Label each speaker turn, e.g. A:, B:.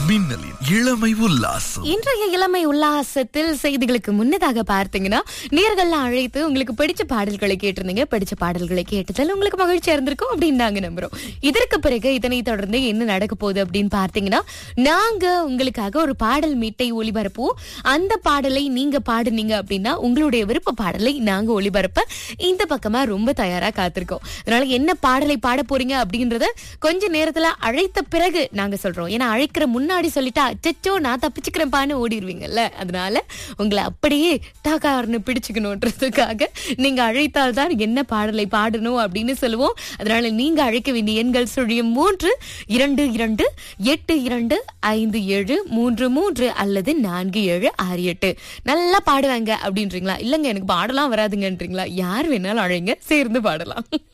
A: மின்னலின் இளமை உல்லாசம்
B: இன்றைய இளமை உல்லாசத்தில் செய்திகளுக்கு முன்னதாக பார்த்தீங்கன்னா நேர்கள்லாம் அழைத்து உங்களுக்கு பிடிச்ச பாடல்களை கேட்டிருந்தீங்க பிடிச்ச பாடல்களை கேட்டதில் உங்களுக்கு மகிழ்ச்சியா இருந்திருக்கும் அப்படின்னு நாங்க நம்புறோம் இதற்கு பிறகு இதனை தொடர்ந்து என்ன நடக்க போகுது அப்படின்னு பார்த்தீங்கன்னா நாங்க உங்களுக்காக ஒரு பாடல் மீட்டை ஒளிபரப்புவோம் அந்த பாடலை நீங்க பாடுனீங்க அப்படின்னா உங்களுடைய விருப்ப பாடலை நாங்க ஒளிபரப்ப இந்த பக்கமா ரொம்ப தயாரா காத்திருக்கோம் அதனால என்ன பாடலை பாட போறீங்க அப்படின்றத கொஞ்ச நேரத்துல அழைத்த பிறகு நாங்க சொல்றோம் ஏன்னா அழைக்கிற முன்னாடி சொல்லிட்டா அச்சச்சோ நான் தப்பிச்சுக்கிறேன்பான்னு ஓடிடுவீங்கல்ல அதனால உங்களை அப்படியே டாக்கார்னு பிடிச்சுக்கணுன்றதுக்காக நீங்க அழைத்தால் தான் என்ன பாடலை பாடணும் அப்படின்னு சொல்லுவோம் அதனால நீங்க அழைக்க வேண்டிய எண்கள் சுழியம் மூன்று இரண்டு இரண்டு எட்டு இரண்டு ஐந்து ஏழு மூன்று மூன்று அல்லது நான்கு ஏழு ஆறு எட்டு நல்லா பாடுவாங்க அப்படின்றீங்களா இல்லங்க எனக்கு பாடலாம் வராதுங்கன்றீங்களா யார் வேணாலும் அழைங்க சேர்ந்து பாடலாம்